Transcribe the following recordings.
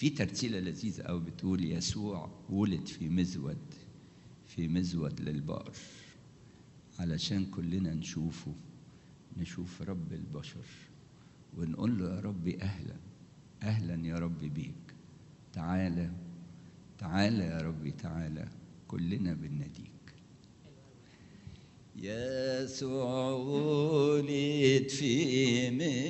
في ترتيلة لذيذة أوي بتقول يسوع ولد في مزود في مزود للبقر علشان كلنا نشوفه نشوف رب البشر ونقول له يا ربي أهلا أهلا يا ربي بيك تعالى تعالى يا ربي تعالى كلنا بنناديك يسوع ولد في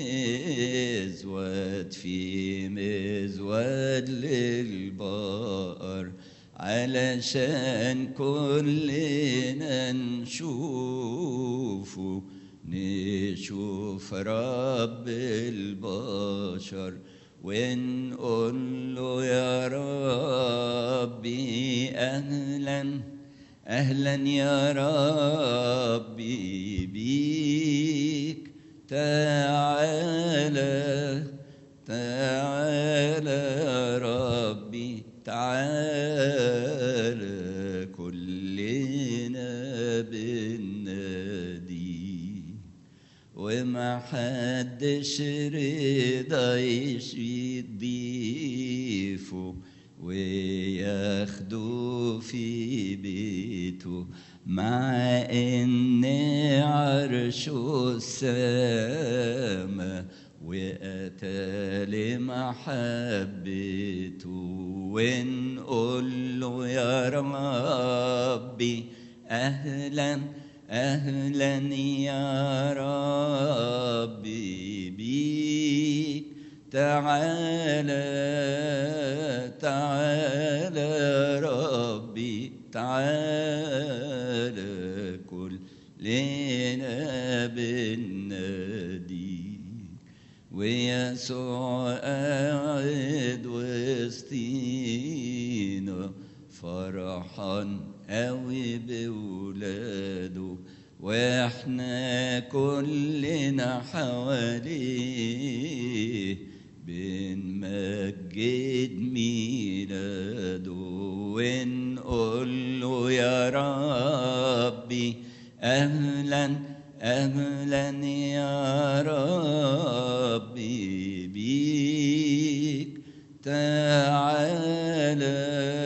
مزود في مزود للبقر علشان كلنا نشوفه نشوف رب البشر ونقول له يا ربي أهلاً أهلا يا ربي بيك تعالى تعالى يا ربي تعالى كلنا بالنادي وما حدش رضا يشفي ضيفه وياخدوا في بيته مع ان عرشه السما واتى لمحبته ونقول له يا ربي اهلا اهلا يا ربي بيك تعالى تعالى ربي تعالى كلنا بالنادي ويسوع قاعد وسطينا فرحان قوي بولاده واحنا كلنا حواليه بنمجد ميلاده ونقول له يا ربي اهلا اهلا يا ربي بيك تعالى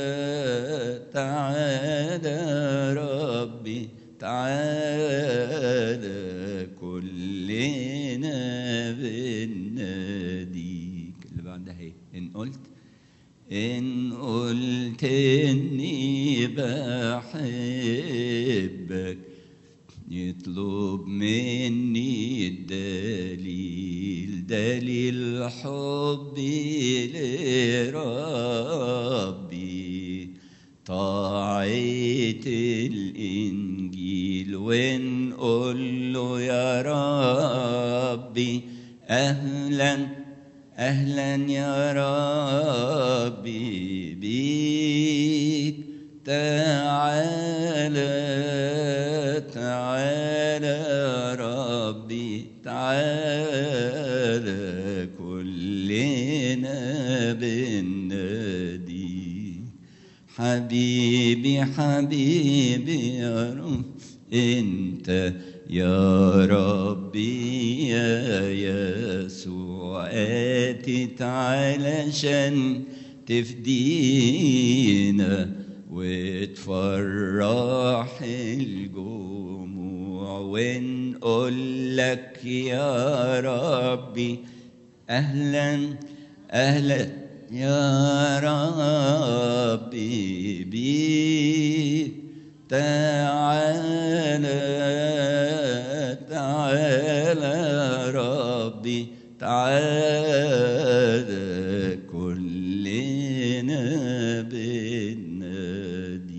تعالى ربي تعالى كلنا بناديك اللي بعدها ايه ان قلت ان قلت اني بحبك يطلب مني الدليل دليل حبي لربي طاعة الإنجيل ونقول له يا ربي أهلا أهلا يا ربي بيك تعالى تعالى يا ربي تعالى كلنا بنادي حبيبي حبيبي يا رب انت يا ربي يا يسوع اتيت علشان تفدينا وتفرح الجموع ونقول لك يا ربي اهلا اهلا يا ربي بيك تعالى تعالى يا ربي تعالى كلنا بالنادي